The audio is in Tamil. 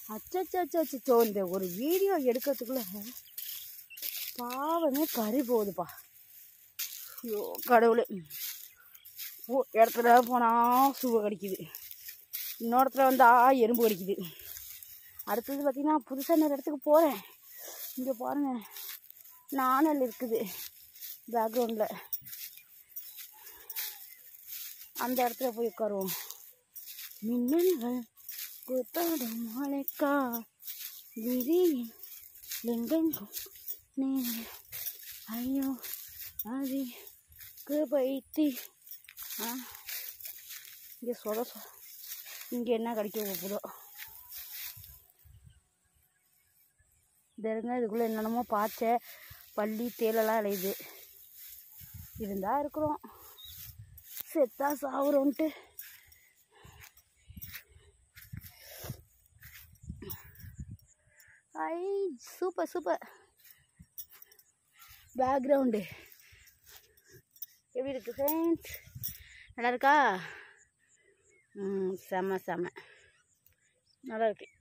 அச்சச்சோ இந்த ஒரு வீடியோ எடுக்கிறதுக்குள்ள பாவமே கறி போகுதுப்பா ஐயோ கடவுளே ஓ இடத்துல போனால் சூவை கடிக்குது இன்னொரு இடத்துல வந்தால் எறும்பு கடிக்குது அடுத்தது பார்த்திங்கன்னா புதுசாக இன்னொரு இடத்துக்கு போகிறேன் இங்கே பாருங்க நாணல் இருக்குது பேக்ரவுண்டில் அந்த இடத்துல போய் உட்காருவோம் மின்னல்கள் கூத்தாடும் மழைக்கா விதி எங்கெங்கும் நீ ஐயோ அது பைத்தி ஆ இங்கே சொத சொ இங்கே என்ன கிடைக்க போகுதோ தெரிஞ்ச இதுக்குள்ளே என்னென்னமோ பாய்ச்ச பள்ளி தேலெல்லாம் அலையுது இருந்தா இருக்கிறோம் செத்தா சாவுறோன்ட்டு ஐ சூப்பர் சூப்பர் பேக்ரவுண்டு எப்படி இருக்கு ஃப்ரெண்ட்ஸ் நல்லா இருக்கா ம் செம செம நல்லா இருக்கு